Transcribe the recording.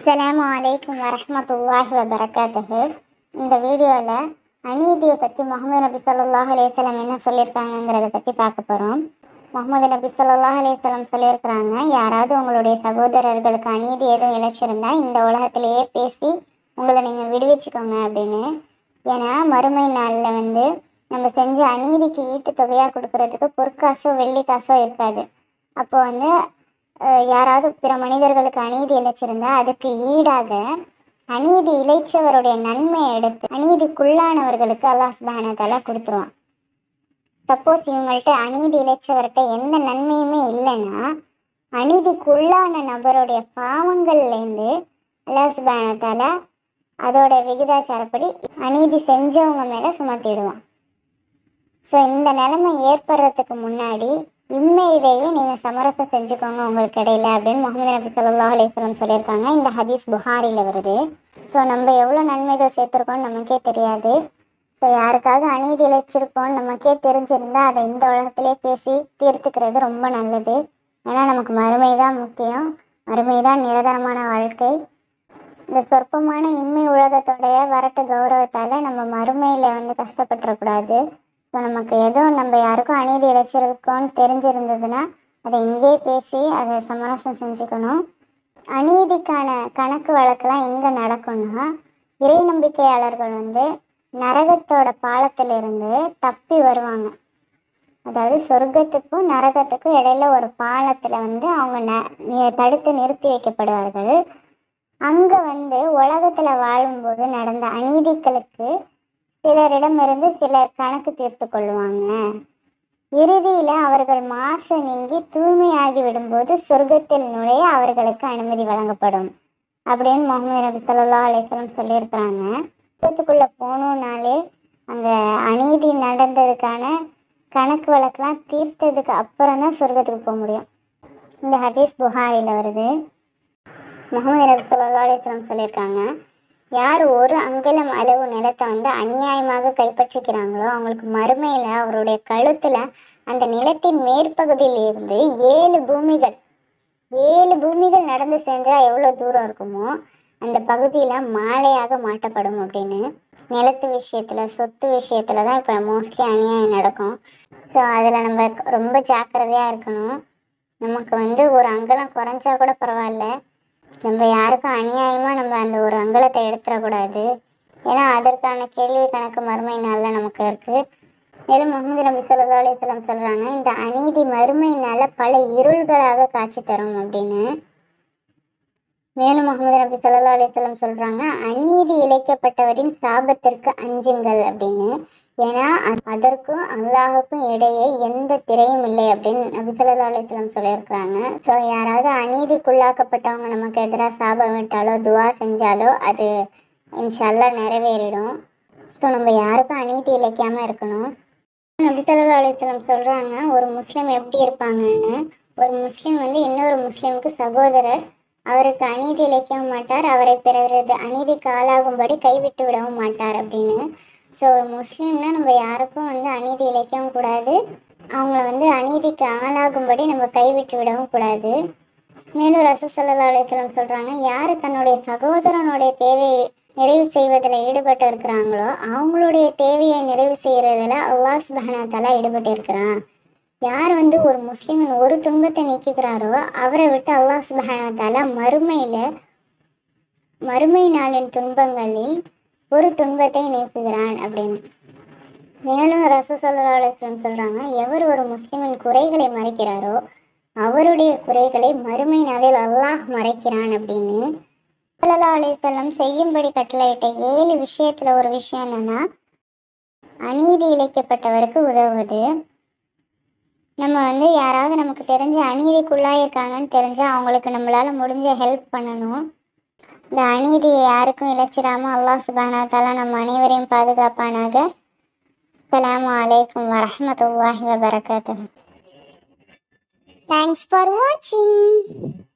அஸ்ஸலாமு அலைக்கும் வரஹ்மத்துல்லாஹி வபரகாத்துஹு இந்த வீடியோவில் அநீதியை பற்றி முகமது நபி ஸல்லல்லாஹு அலைஹி வஸல்லம் என்ன சொல்லியிருக்காங்கங்கிறத பற்றி பார்க்க போகிறோம் முகமது நபி ஸல்லல்லாஹு அலைஹி வஸல்லம் சொல்லியிருக்கிறாங்க யாராவது உங்களுடைய சகோதரர்களுக்கு அநீதி எதுவும் இழைச்சிருந்தா இந்த உலகத்திலேயே பேசி உங்களை நீங்கள் விடுவிச்சுக்கோங்க அப்படின்னு ஏன்னா மறுமை நாளில் வந்து நம்ம செஞ்ச அநீதிக்கு ஈட்டு தொகையாக கொடுக்கறதுக்கு பொற்காசோ வெள்ளி காசோ இருக்காது அப்போ வந்து அஹ், யாராவது பிற மனிதர்களுக்கு அநீதி இழைச்சிருந்தா அதுக்கு ஈடாக அநீதி இழைச்சவருடைய நன்மையை எடுத்து அநீதிக்குள்ளானவர்களுக்கு அல்லாஹ் சுப்ஹானஹு வ தஆலா கொடுத்துருவான் சப்போஸ் இவங்கள்ட்ட அநீதி இழைச்சவர்கிட்ட எந்த நன்மையுமே இல்லைன்னா அநீதிக்குள்ளான நபருடைய பாவங்கள்லேருந்து அல்லாஹ் சுப்ஹானஹு வ தஆலா அதோட விகிதாச்சாரப்படி அநீதி செஞ்சவங்க மேலே சுமத்திடுவான் ஸோ இந்த நிலைமை ஏற்படுறதுக்கு முன்னாடி இம்மையிலேயே நீங்கள் சமரசம் செஞ்சுக்கோங்க உங்களுக்கு இடையில அப்படின்னு முகமது நபி ஸல்லல்லாஹு அலைஹி வஸல்லம் சொல்லியிருக்காங்க இந்த ஹதீஸ் புகாரியில் வருது ஸோ நம்ம எவ்வளோ நன்மைகள் சேர்த்துருக்கோம்னு நமக்கே தெரியாது ஸோ யாருக்காவது அநீதி இழைச்சிருக்கோம் நமக்கே தெரிஞ்சிருந்தா அதை இந்த உலகத்திலே பேசி தீர்த்துக்கிறது ரொம்ப நல்லது ஏன்னா நமக்கு மறுமை தான் முக்கியம் மறுமை தான் நிரந்தரமான வாழ்க்கை இந்த சொற்பமான இம்மை உலகத்தோடைய வரட்டு கௌரவத்தால் நம்ம மறுமையில் வந்து கஷ்டப்பட்டுறக்கூடாது ஸோ நமக்கு எதுவும் நம்ம யாருக்கும் அநீதி இழைச்சிருக்கோன்னு தெரிஞ்சிருந்ததுன்னா அதை இங்கேயே பேசி அதை சமரசம் செஞ்சுக்கணும் அநீதிக்கான கணக்கு வழக்கெல்லாம் எங்கே நடக்கும்னா இறை நம்பிக்கையாளர்கள் வந்து நரகத்தோட பாலத்திலிருந்து தப்பி வருவாங்க அதாவது சொர்க்கத்துக்கும் நரகத்துக்கும் இடையில ஒரு பாலத்தில் வந்து அவங்க ந நி- தடுத்து நிறுத்தி வைக்கப்படுவார்கள் அங்கே வந்து உலகத்தில் வாழும்போது நடந்த அநீதிகளுக்கு சிலரிடமிருந்து சிலர் கணக்கு தீர்த்து கொள்வாங்க இறுதியில் அவர்கள் மாசு நீங்கி தூய்மையாகி விடும்போது சொர்க்கத்தில் நுழைய அவர்களுக்கு அனுமதி வழங்கப்படும் அப்படின்னு முகமது நபி ஸல்லல்லாஹு அலைஹி வஸல்லம் சொல்லியிருக்கிறாங்க சொர்க்கத்துக்குள்ளே போகணுன்னாலே அங்கே அநீதி நடந்ததுக்கான கணக்கு வழக்கெல்லாம் தீர்த்ததுக்கு அப்புறம் தான் சொர்க்கத்துக்கு போக முடியும் இந்த ஹதீஸ் புகாரில் வருது முகமது நபி ஸல்லல்லாஹு அலைஹி வஸல்லம் சொல்லியிருக்காங்க யார் ஒரு அங்குலம் அளவு நிலத்தை வந்து அநியாயமாக கைப்பற்றிக்கிறாங்களோ அவங்களுக்கு மறுமையில் அவருடைய கழுத்தில் அந்த நிலத்தின் மேற்பகுதியில் இருந்து ஏழு பூமிகள் ஏழு பூமிகள் நடந்து சென்றால் எவ்வளோ தூரம் இருக்குமோ அந்த பகுதியில் மாலையாக மாட்டப்படும் அப்படின்னு நிலத்து விஷயத்தில் சொத்து விஷயத்தில் தான் இப்போ மோஸ்ட்லி அநியாயம் நடக்கும் ஸோ அதில் நம்ம ரொம்ப ஜாக்கிரதையாக இருக்கணும் நமக்கு வந்து ஒரு அங்கலம் குறைஞ்சா கூட பரவாயில்ல நம்ம யாருக்கும் அநியாயமாக நம்ம அந்த ஒரு அங்கலத்தை எடுத்துடக்கூடாது ஏன்னா அதற்கான கேள்வி கணக்கு மறுமை நாளில் நமக்கு இருக்குது மேலும் முகமது நபி ஸல்லல்லாஹு அலைஹி வஸல்லம் சொல்கிறாங்க இந்த அநீதி மறுமை நாளில் பல இருள்களாக காட்சி தரும் அப்படின்னு மேலும் முகமது நபி ஸல்லல்லாஹு அலைஹி வஸல்லம் சொல்கிறாங்க அநீதி இழைக்கப்பட்டவரின் சாபத்திற்கு அஞ்சுங்கள் அப்படின்னு ஏன்னா அ- அதற்கும் அல்லாஹுக்கும் இடையே எந்த திரையும் இல்லை அப்படின்னு நபி ஸல்லல்லாஹு அலைஹி வஸல்லம் சொல்லியிருக்கிறாங்க ஸோ யாராவது அநீதிக்குள்ளாக்கப்பட்டவங்க நமக்கு எதிராக சாபம் விட்டாலோ துவா செஞ்சாலோ அது இன்ஷால்லா நிறைவேறிடும் ஸோ நம்ம யாருக்கும் அநீதி இழைக்காமல் இருக்கணும் நபி ஸல்லல்லாஹு அலைஹி வஸல்லம் சொல்கிறாங்க ஒரு முஸ்லீம் எப்படி இருப்பாங்கன்னு ஒரு முஸ்லீம் வந்து இன்னொரு முஸ்லீமுக்கு சகோதரர் அவருக்கு அநீதி இழைக்கவும் மாட்டார் அவரை பிறரது அநீதிக்கு ஆளாகும்படி கைவிட்டு விடவும் மாட்டார் அப்படின்னு ஸோ ஒரு முஸ்லீம்னா நம்ம யாருக்கும் வந்து அநீதி இழைக்கவும் கூடாது அவங்கள வந்து அநீதிக்கு ஆளாகும்படி நம்ம கைவிட்டு விடவும் கூடாது மேலும் ரசூல் ஸல்லல்லாஹு அலைஹி வஸல்லம் சொல்கிறாங்க யார் தன்னுடைய சகோதரனுடைய தேவையை நிறைவு செய்வதில் ஈடுபட்டு இருக்கிறாங்களோ அவங்களுடைய தேவையை நிறைவு செய்கிறதுல அல்லாஹ் சுப்ஹானஹு வ தஆலா ஈடுபட்டு இருக்கிறான் யார் வந்து ஒரு முஸ்லீமின் ஒரு துன்பத்தை நீக்குகிறாரோ அவரை விட்டு அல்லாஹ் சுப்ஹானஹு வ தஆலா மறுமையில் மறுமை நாளின் துன்பங்களில் ஒரு துன்பத்தை நீக்குகிறான் அப்படின்னு மேலும் ரசூ ஸல்லல்லாஹு அலைஹி வஸல்லம் சொல்கிறாங்க எவர் ஒரு முஸ்லிமின் குறைகளை மறைக்கிறாரோ அவருடைய குறைகளை மறுமை நாளில் அல்லாஹ் மறைக்கிறான் அப்படின்னு ஸல்லல்லாஹு அலைஹி வஸல்லம் செய்யும்படி கட்டளையிட்ட ஏழு விஷயத்தில் ஒரு விஷயம் என்னன்னா அநீதி இழைக்கப்பட்டவருக்கு உதவுவது நம்ம வந்து யாராவது நமக்கு தெரிஞ்ச அநீதிக்குள்ளாயிருக்காங்கன்னு தெரிஞ்சால் அவங்களுக்கு நம்மளால் முடிஞ்ச ஹெல்ப் பண்ணணும் இந்த அநீதியை யாருக்கும் இழைச்சிடாம அல்லாஹ் சுப்ஹானஹு வ தஆலா நம்ம அனைவரையும் பாதுகாப்பானாக அஸ்ஸலாமு அலைக்கும் வரஹ்மத்துல்லாஹி வபரகாத்துஹு தேங்க்ஸ் ஃபார் வாட்சிங்